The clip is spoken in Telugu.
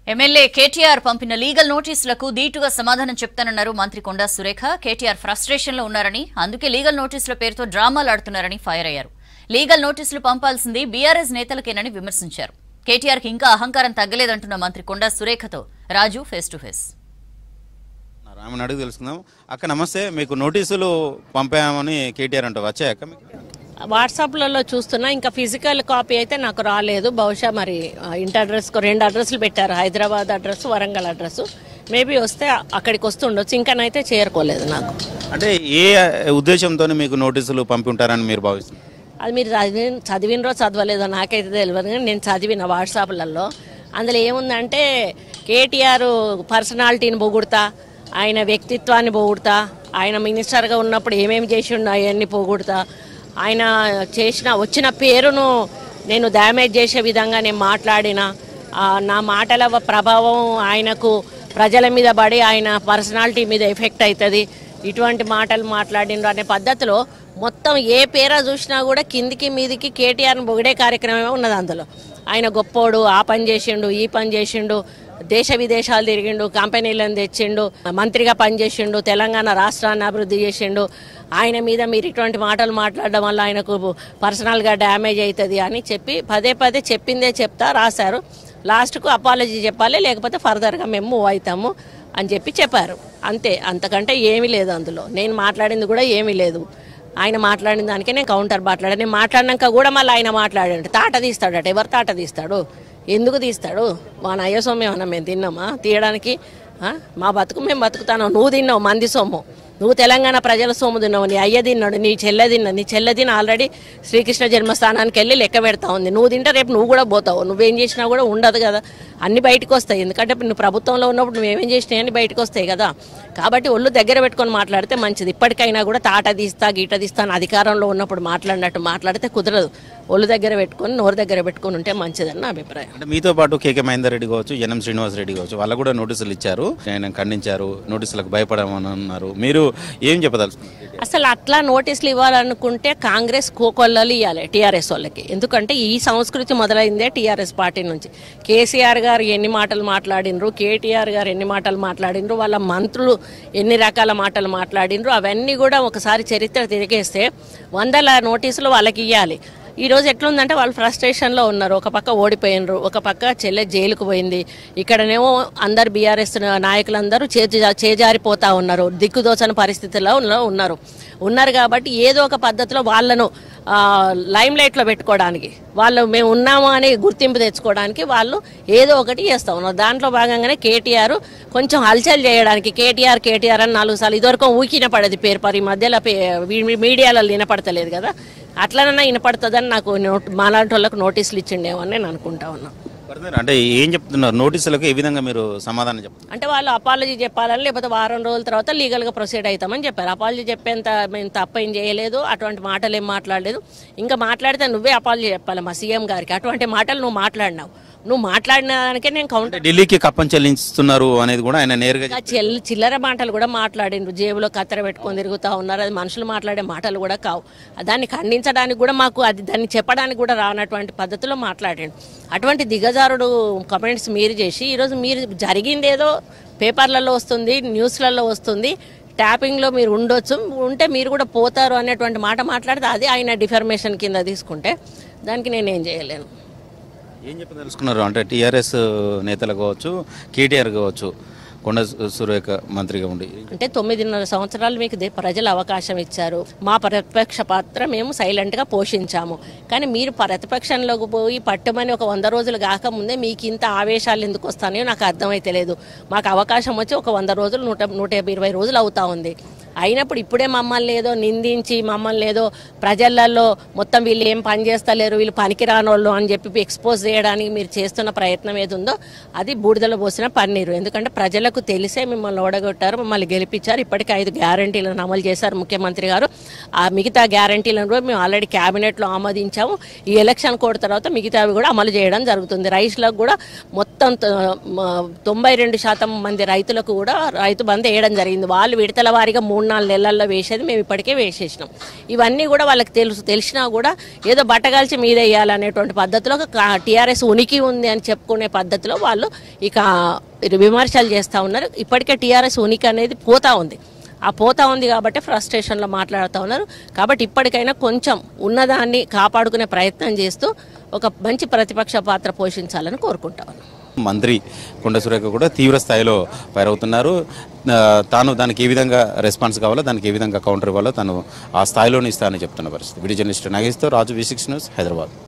ఎమ్మెల్యే కేటీఆర్ పంపిన లీగల్ నోటీసులకు ధీటుగా సమాధానం చెప్తానన్నారు మంత్రి కొండా సురేఖ కేటీఆర్ ఫ్రస్ట్రేషన్ లో ఉన్నారని అందుకే లీగల్ నోటీసుల పేరుతో డ్రామాలు ఆడుతున్నారని ఫైర్ అయ్యారు లీగల్ నోటీసులు పంపాల్సింది బీఆర్ఎస్ నేతలకేనని విమర్శించారు కేటీఆర్ కి ఇంకా అహంకారం తగ్గలేదంటున్న మంత్రి కొండా సురేఖతో రాజు ఫేస్ టు ఫేస్ ఆమెను అడిగి తెలుసుకుందాం అక్క నమస్తే మీకు నోటీసులు పంపామని కేటీఆర్ అంట వచ్చాయక్క మీకు వాట్సాప్లలో చూస్తున్నా ఇంకా ఫిజికల్ కాపీ అయితే నాకు రాలేదు బహుశా మరి ఆ, ఇంటి అడ్రస్ రెండు అడ్రస్లు పెట్టారు Hyderabad address Warangal address maybe వస్తే అక్కడికి వస్తుండొచ్చు ఇంకానైతే చేరుకోలేదు నాకు అంటే ఏ ఉద్దేశంతో మీకు నోటీసులు పంపి ఉంటారని మీరు భావిస్తున్నారు అది మీరు చదివి చదివినరో చదవలేదో నాకైతే తెలియదు కానీ నేను చదివిన వాట్సాప్లలో అందులో ఏముందంటే కేటీఆర్ పర్సనాలిటీని పొగుడుతా ఆయన వ్యక్తిత్వాన్ని పొగుడుతా ఆయన మినిస్టర్గా ఉన్నప్పుడు ఏమేమి చేసిండో అవన్నీ పొగుడుతా ఆయన చేసిన వచ్చిన పేరును నేను డ్యామేజ్ చేసే విధంగా నేను మాట్లాడిన ఆ, నా మాటల ప్రభావం ఆయనకు ప్రజల మీద పడి ఆయన పర్సనాలిటీ మీద ఎఫెక్ట్ అవుతుంది ఇటువంటి మాటలు మాట్లాడిండ్రు అనే పద్ధతిలో మొత్తం ఏ పేర చూసినా కూడా కిందికి మీదికి కేటీఆర్ని పొగిడే కార్యక్రమమే ఉన్నది అందులో ఆయన గొప్పోడు ఆ పని చేసిండు ఈ పని చేసిండు దేశ విదేశాలు తిరిగిండు కంపెనీలను తెచ్చిండు మంత్రిగా పనిచేసిండు తెలంగాణ రాష్ట్రాన్ని అభివృద్ధి చేసిండు ఆయన మీద మీరు ఇటువంటి మాటలు మాట్లాడడం వల్ల ఆయనకు పర్సనల్గా డ్యామేజ్ అవుతుంది అని చెప్పి పదే పదే చెప్పిందే చెప్తా రాశారు లాస్ట్కు అపాలజీ చెప్పాలి లేకపోతే ఫర్దర్గా మేము మూవ్ అవుతాము అని చెప్పి చెప్పారు అంతే అంతకంటే ఏమీ లేదు అందులో నేను మాట్లాడింది కూడా ఏమీ లేదు ఆయన మాట్లాడిన దానికే నేను కౌంటర్ మాట్లాడాను నేను మాట్లాడినాక కూడా మళ్ళీ ఆయన మాట్లాడాడు తాట తీస్తాడట ఎవరు తాట తీస్తాడు ఎందుకు తీస్తాడు మా నయ్య సొమ్ము ఏమన్నా మేము తిన్నామా తీయడానికి ఆ? మా బతుకు మేము బతుకుతాను నువ్వు తిన్నావు మంది సొమ్ము నువ్వు తెలంగాణ ప్రజల సొమ్ము తిన్నావు నీ అయ్య తిన్నాడు నీ చెల్లె తిన్నా నీ చెల్లె తిని ఆల్రెడీ శ్రీకృష్ణ జన్మస్థానానికి వెళ్ళి లెక్క పెడతా ఉంది నువ్వు తింటే రేపు నువ్వు కూడా పోతావు నువ్వేం చేసినా కూడా ఉండదు కదా అన్ని బయటకు వస్తాయి ఎందుకంటే ఇప్పుడు నువ్వు ప్రభుత్వంలో ఉన్నప్పుడు నువ్వేమేం చేసినాయి అన్ని బయటకు వస్తాయి కదా కాబట్టి ఒళ్ళు దగ్గర పెట్టుకొని మాట్లాడితే మంచిది ఇప్పటికైనా కూడా తాట తీస్తా గీట తీస్తా అని అధికారంలో ఉన్నప్పుడు మాట్లాడినట్టు మాట్లాడితే కుదరదు ఒళ్ళు దగ్గర పెట్టుకొని నోరు దగ్గర పెట్టుకొని ఉంటే మంచిదని నా అభిప్రాయం అంటే మీతో పాటు కేకే మహేందర్ రెడ్డి కావచ్చు ఎన్ఎం శ్రీనివాస్ రెడ్డి కావచ్చు వాళ్ళకు కూడా నోటీసులు ఇచ్చారు ఆయన ఖండించారు నోటీసులకు భయపడమని అన్నారు మీరు ఏం చెప్పదలుచుకున్నారు అసలు అట్లా నోటీసులు ఇవ్వాలనుకుంటే కాంగ్రెస్ కోకొల్లలు ఇవ్వాలి టీఆర్ఎస్ వాళ్ళకి ఎందుకంటే ఈ సంస్కృతి మొదలైందే టీఆర్ఎస్ పార్టీ నుంచి కేసీఆర్ గారు ఎన్ని మాటలు మాట్లాడినరు కేటీఆర్ గారు ఎన్ని మాటలు మాట్లాడినరు వాళ్ళ మంత్రులు ఎన్ని రకాల మాటలు మాట్లాడినరు అవన్నీ కూడా ఒకసారి చరిత్ర తిరిగేస్తే వందల నోటీసులు వాళ్ళకి ఇవ్వాలి ఈ రోజు ఎట్లుందంటే వాళ్ళు ఫ్రస్ట్రేషన్లో ఉన్నారు ఒక పక్క ఓడిపోయినరు ఒక పక్క చెల్లె జైలుకు పోయింది ఇక్కడనేమో అందరు బీఆర్ఎస్ నాయకులందరూ చేజు చేజారిపోతా ఉన్నారు దిక్కుదోచని పరిస్థితిలో ఉన్న- ఉన్నారు ఉన్నారు కాబట్టి ఏదో ఒక పద్ధతిలో వాళ్ళను లైమ్ లైట్లో పెట్టుకోవడానికి వాళ్ళు మేము ఉన్నాము అని గుర్తింపు తెచ్చుకోవడానికి వాళ్ళు ఏదో ఒకటి చేస్తూ ఉన్నారు దాంట్లో భాగంగానే కేటీఆర్ కొంచెం హల్చల్ చేయడానికి కేటీఆర్ కేటీఆర్ అని నాలుగు సార్లు ఇదివరకు ఊకిన పడేది పేరు పరి మధ్యలో పే- వీ- మీడియాలో వినపడతలేదు కదా అట్లనన్నా వినపడుతుందని నాకు నోట్ మాలాంటి వాళ్ళకు నోటీసులు ఇచ్చిండేమో అని నేను అనుకుంటా ఉన్నా ఫర్దర్ అంటే ఏం చెప్తున్నారు నోటీసులకు ఏ విధంగా మీరు సమాధానం చెప్తున్నారు అంటే వాళ్ళు అపాలజీ చెప్పాలని లేకపోతే వారం రోజుల తర్వాత లీగల్గా ప్రొసీడ్ అవుతామని చెప్పారు అపాలజీ చెప్పేంత మేము తప్ప ఏం చేయలేదు అటువంటి మాటలు ఏం మాట్లాడలేదు ఇంకా మాట్లాడితే నువ్వే అపాలజీ చెప్పాలి మా సీఎం గారికి అటువంటి మాటలు నువ్వు మాట్లాడినావు నువ్వు మాట్లాడిన దానికే నేను కౌంటర్ అంటే ఢిల్లీకి కప్పం చెల్లిస్తున్నారు అనేది కూడా ఆయన నేరుగా ఇంకా చెల్ చిల్లర మాటలు కూడా మాట్లాడిండ్రు జేబులో కత్తెర పెట్టుకొని తిరుగుతూ ఉన్నారు అది మనుషులు మాట్లాడే మాటలు కూడా కావు దాన్ని ఖండించడానికి కూడా మాకు అది దాన్ని చెప్పడానికి కూడా రానటువంటి పద్ధతిలో మాట్లాడిండు అటువంటి దిగజారుడు కమెంట్స్ మీరు చేసి ఈరోజు మీరు జరిగిందేదో పేపర్లలో వస్తుంది న్యూస్లలో వస్తుంది ట్యాపింగ్లో మీరు ఉండొచ్చు ఉంటే మీరు కూడా పోతారు అనేటువంటి మాట మాట్లాడితే అది ఆయన డిఫర్మేషన్ కింద తీసుకుంటే దానికి నేను ఏం చేయలేను ఏం చెప్పదలుచుకున్నారు అంటే టీఆర్ఎస్ నేతలు కావచ్చు కేటీఆర్ కావచ్చు కొండ సురేఖ మంత్రిగా ఉండి అంటే తొమ్మిదిన్నర సంవత్సరాలు మీకు దే- ప్రజలు అవకాశం ఇచ్చారు మా ప్రతిపక్ష పాత్ర మేము సైలెంట్గా పోషించాము కానీ మీరు ప్రతిపక్షంలోకి పోయి పట్టుమని ఒక వంద రోజులు కాకముందే మీకు ఇంత ఆవేశాలు ఎందుకు వస్తాయో నాకు అర్థమైతే లేదు మాకు అవకాశం వచ్చి ఒక వంద రోజులు నూట నూట యాభై ఇరవై రోజులు అవుతా ఉంది అయినప్పుడు ఇప్పుడే మమ్మల్ని ఏదో నిందించి మమ్మల్ని ఏదో ప్రజలలో మొత్తం వీళ్ళు ఏం పని చేస్తలేరు వీళ్ళు పనికిరానోళ్ళు అని చెప్పి ఎక్స్పోజ్ చేయడానికి మీరు చేస్తున్న ప్రయత్నం ఏది ఉందో అది బూడిదలో పోసిన పన్నీరు ఎందుకంటే ప్రజలకు తెలిసే మిమ్మల్ని ఓడగొట్టారు మమ్మల్ని గెలిపించారు ఇప్పటికీ ఐదు గ్యారంటీలను అమలు చేశారు ముఖ్యమంత్రి గారు ఆ మిగతా గ్యారంటీలను కూడా మేము ఆల్రెడీ క్యాబినెట్లో ఆమోదించాము ఈ ఎలక్షన్ కోడ్ తర్వాత మిగతావి కూడా అమలు చేయడం జరుగుతుంది రైతులకు కూడా మొత్తం త- మ- తొంభై రెండు శాతం మంది రైతులకు కూడా రైతు బంధు వేయడం జరిగింది వాళ్ళు విడతల వారీగా మూడు మూడు నాలుగు నెలల్లో వేసేది మేము ఇప్పటికే వేసేసినాం ఇవన్నీ కూడా వాళ్ళకి తెలుసు తెలిసినా కూడా ఏదో బట్టగాల్చి మీద వేయాలనేటువంటి పద్ధతిలో టీఆర్ఎస్ ఉనికి ఉంది అని చెప్పుకునే పద్ధతిలో వాళ్ళు ఇక విమర్శలు చేస్తూ ఉన్నారు ఇప్పటికే టీఆర్ఎస్ ఉనికి అనేది పోతా ఉంది ఆ పోతా ఉంది కాబట్టి ఫ్రస్ట్రేషన్లో మాట్లాడుతూ ఉన్నారు కాబట్టి ఇప్పటికైనా కొంచెం ఉన్నదాన్ని కాపాడుకునే ప్రయత్నం చేస్తూ ఒక మంచి ప్రతిపక్ష పాత్ర పోషించాలని కోరుకుంటా ఉన్నాను మంత్రి కొండ సురేఖ కూడా తీవ్ర స్థాయిలో పైరవుతున్నారు ఆ, తాను దానికి ఏ విధంగా రెస్పాన్స్ కావాలో దానికి ఏ విధంగా కౌంటర్ ఇవ్వాలో తను ఆ స్థాయిలోనే ఇస్తానని చెప్తున్న పరిస్థితి వీడియో జర్నలిస్ట్ నాగేష్తో Raju V six news Hyderabad